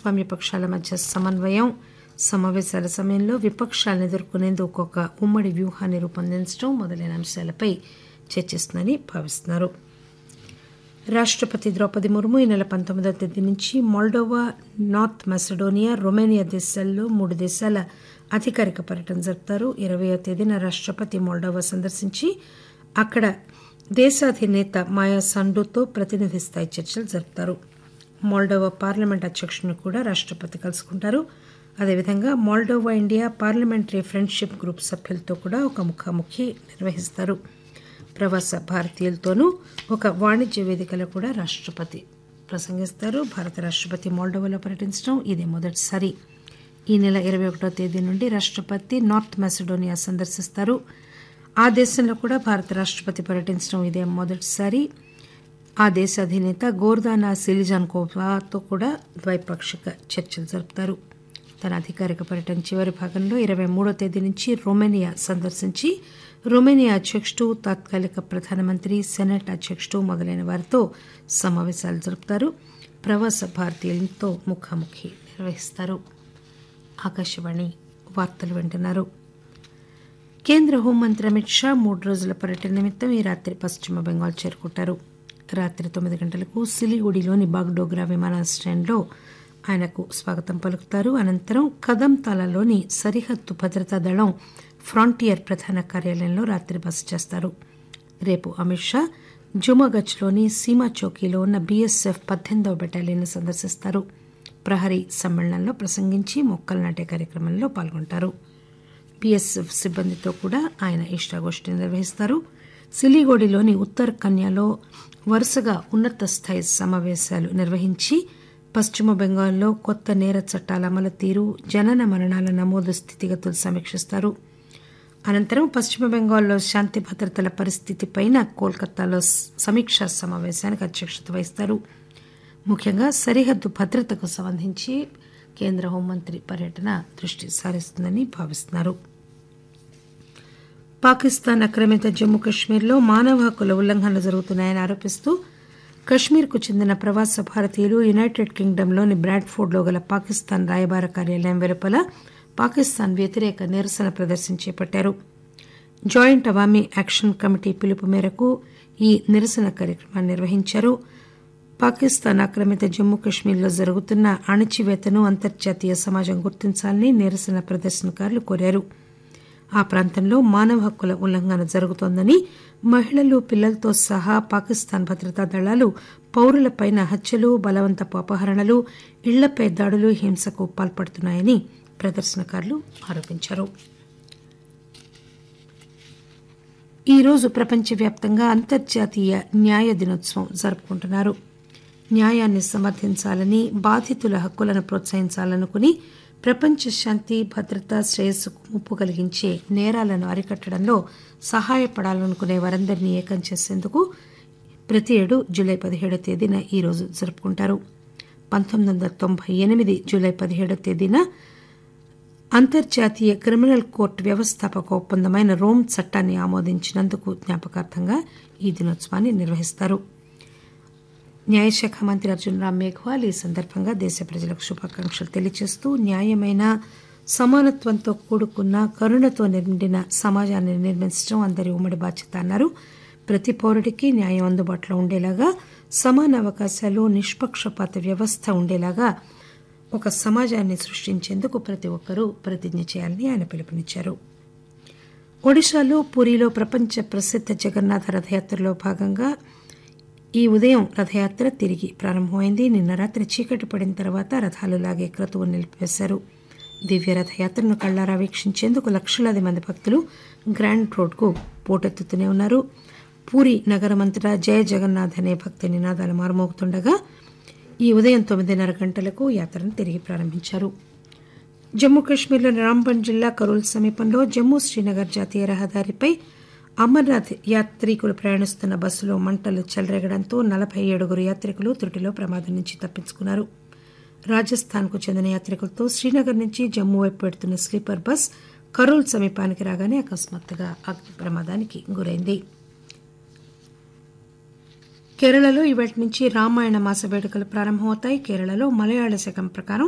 భాగస్వామ్య పక్షాల మధ్య సమన్వయం సమావేశాల సమయంలో విపక్షాలను ఎదుర్కొనేందుకు ఒక ఉమ్మడి వ్యూహాన్ని రూపొందించడం మొదలైన అంశాలపై చర్చిస్తుందని భావిస్తున్నారు రాష్టపతి ద్రౌపది ముర్ము ఈ నెల పంతొమ్మిదవ తేదీ నుంచి మోల్డోవా నార్త్ మెసడోనియా రొమేనియా దేశాల్లో మూడు దేశాల అధికారిక పర్యటన జరుపుతారు ఇరవయో తేదీన రాష్టపతి మోల్డోవా సందర్శించి అక్కడ దేశాధినేత మాయా సండుతో ప్రతినిధి స్థాయి చర్చలు జరుపుతారు మోల్డోవా పార్లమెంట్ అధ్యక్షుడిని కూడా రాష్టపతి కలుసుకుంటారు అదేవిధంగా Moldova India parliamentary friendship group సభ్యులతో కూడా ఒక ముఖాముఖి నిర్వహిస్తారు ప్రవాస భారతీయులతోనూ ఒక వాణిజ్య వేదికలో కూడా రాష్టపతి ప్రసంగిస్తారు భారత రాష్టపతి మోల్డోవాలో పర్యటించడం ఇదే మొదటిసారి ఈ నెల ఇరవై ఒకటో తేదీ నుండి రాష్టపతి నార్త్ మెసడోనియా సందర్శిస్తారు ఆ దేశంలో కూడా భారత రాష్టపతి పర్యటించడం ఇదే మొదటిసారి ఆ దేశ అధినేత గోర్దానా సిలిజాన్కోవాతో కూడా ద్వైపాక్షిక చర్చలు జరుపుతారు తన అధికారిక పర్యటన చివరి భాగంలో ఇరవై మూడో తేదీ నుంచి రొమేనియా సందర్శించి రొమేనియా అధ్యక్షుడు తాత్కాలిక ప్రధానమంత్రి సెనెట్ అధ్యక్షుడు మొదలైన వారితో సమావేశాలు జరుపుతారు ప్రవాస భారతీయులతో ముఖాముఖి నిర్వహిస్తారు ఆకాశవాణి వార్తలు వింటున్నారు కేంద్ర హోంమంత్రి అమిత్ షా మూడు రోజుల పర్యటన నిమిత్తం ఈ రాత్రి పశ్చిమ బెంగాల్ చేరుకుంటారు రాత్రి తొమ్మిది గంటలకు సిలిగుడిలోని బాగ్డోగ్రా విమానాశ్రయంలో ఆయనకు స్వాగతం పలుకుతారు అనంతరం కదంతాలలోని సరిహద్దు భద్రతా దళం ఫ్రాంటియర్ ప్రధాన కార్యాలయంలో రాత్రి బస చేస్తారు రేపు అమిత్ షా జుమాగచ్లోని సీమా చౌకీలో ఉన్న బీఎస్ఎఫ్ పద్దెనిమిదవ బెటాలియన్ సందర్శిస్తారు ప్రహరీ సమ్మేళనంలో ప్రసంగించి మొక్కలు నాటే కార్యక్రమంలో పాల్గొంటారు బీఎస్ఎఫ్ సిబ్బందితో కూడా ఆయన ఇష్టాగోష్ఠి నిర్వహిస్తారు సిలిగోడిలోని ఉత్తర్ కన్యాలో వరుసగా ఉన్నత స్థాయి సమావేశాలు నిర్వహించి పశ్చిమ బెంగాల్లో కొత్త నేర చట్టాల అమలు తీరు జనన మరణాల నమోదు స్థితిగతులు సమీక్షిస్తారు అనంతరం పశ్చిమ బెంగాల్లో శాంతి భద్రతల పరిస్థితిపైన కోల్కతాలో సమీక్షా సమావేశానికి అధ్యక్షత వహిస్తారు ముఖ్యంగా సరిహద్దు భద్రతకు సంబంధించి కేంద్ర హోంమంత్రి పర్యటన దృష్టి సారిస్తుందని భావిస్తున్నారు పాకిస్తాన్ ఆక్రమిత జమ్మూ కశ్మీర్లో మానవ హక్కుల ఉల్లంఘనలు జరుగుతున్నాయని ఆరోపిస్తూ కశ్మీర్కు చెందిన ప్రవాస భారతీయులు యునైటెడ్ కింగ్డమ్లోని బ్రాడ్ఫోర్డ్లో గల పాకిస్తాన్ రాయబార కార్యాలయం వెలుపల పాకిస్తాన్ వ్యతిరేక నిరసన ప్రదర్శన చేపట్టారు జాయింట్ అవామీ యాక్షన్ కమిటీ పిలుపు మేరకు ఈ నిరసన కార్యక్రమాన్ని నిర్వహించారు పాకిస్తాన్ ఆక్రమిత జమ్మూ కశ్మీర్లో జరుగుతున్న అణచివేతను అంతర్జాతీయ సమాజం గుర్తించాలని నిరసన ప్రదర్శనకారులు కోరారు ఆ ప్రాంతంలో మానవ హక్కుల ఉల్లంఘన జరుగుతోందని మహిళలు పిల్లలతో సహా పాకిస్తాన్ భద్రతా దళాలు పౌరులపైన హత్యలు బలవంతపు అపహరణలు ఇళ్లపై దాడులు హింసకు పాల్పడుతున్నాయని ప్రదర్శనకారులు ఆరోపించారు ఈరోజు ప్రపంచవ్యాప్తంగా అంతర్జాతీయ న్యాయ దినోత్సవం జరుపుకుంటున్నారు న్యాయాన్ని సమర్థించాలని బాధితుల హక్కులను ప్రోత్సహించాలనుకుని ప్రపంచ శాంతి భద్రత శ్రేయస్సుకు ముప్పు కలిగించే నేరాలను అరికట్టడంలో సహాయపడాలనుకునే వారందరినీ ఏకం చేసేందుకు ప్రతి ఏడు జూలై పదిహేడో తేదీన ఈరోజు జరుపుకుంటారు పంతొమ్మిది వందల తొంభై ఎనిమిది జూలై పదిహేడో తేదీన అంతర్జాతీయ క్రిమినల్ కోర్టు వ్యవస్థాపక ఒప్పందమైన రోమ్ చట్టాన్ని ఆమోదించినందుకు జ్ఞాపకార్థంగా ఈ దినోత్సవాన్ని నిర్వహిస్తారు న్యాయశాఖ మంత్రి అర్జున్ రామ్ మేఘ్వాల్ ఈ సందర్భంగా దేశ ప్రజలకు శుభాకాంక్షలు తెలియజేస్తూ న్యాయమైన సమానత్వంతో కూడుకున్న కరుణతో నిండిన సమాజాన్ని నిర్మించడం అందరి ఉమ్మడి బాధ్యత అన్నారు ప్రతి పౌరుడికి న్యాయం అందుబాటులో ఉండేలాగా సమాన అవకాశాలు నిష్పక్షపాత వ్యవస్థ ఉండేలాగా ఒక సమాజాన్ని సృష్టించేందుకు ప్రతి ఒక్కరూ ప్రతిజ్ఞ చేయాలని ఆయన పిలుపునిచ్చారు ఒడిశాలో పూరిలో ప్రపంచ ప్రసిద్ధ జగన్నాథ రథయాత్రలో భాగంగా ఈ ఉదయం రథయాత్ర తిరిగి ప్రారంభమైంది నిన్న రాత్రి చీకటి పడిన తర్వాత రథాలు లాగే క్రతువు నిలిపివేశారు దివ్య రథయాత్రను కళ్లారా వీక్షించేందుకు లక్షలాది మంది భక్తులు గ్రాండ్ రోడ్కు పోటెత్తుతూనే ఉన్నారు పూరి నగరమంతటా జయ జగన్నాథ్ అనే భక్తి నినాదాలు మారుమోగుతుండగా ఈ ఉదయం తొమ్మిదిన్నర గంటలకు యాత్రను తిరిగి ప్రారంభించారు జమ్మూ కాశ్మీర్లోని రాంబన్ జిల్లా కరూల్ సమీపంలో జమ్మూ శ్రీనగర్ జాతీయ రహదారిపై అమర్నాథ్ యాత్రికులు ప్రయాణిస్తున్న బస్సులో మంటలు చెలరేగడంతో నలభై ఏడుగురు యాత్రికులు త్రుటిలో ప్రమాదం నుంచి తప్పించుకున్నారు రాజస్థాన్కు చెందిన యాత్రికులతో శ్రీనగర్ నుంచి జమ్మూ వైపు పెడుతున్న స్లీపర్ బస్ కరూల్ సమీపానికి రాగానే అకస్మాత్తుగా అగ్ని ప్రమాదానికి గురైంది కేరళలో ఇవాటి నుంచి రామాయణ మాస వేడుకలు ప్రారంభమవుతాయి కేరళలో మలయాళ శకం ప్రకారం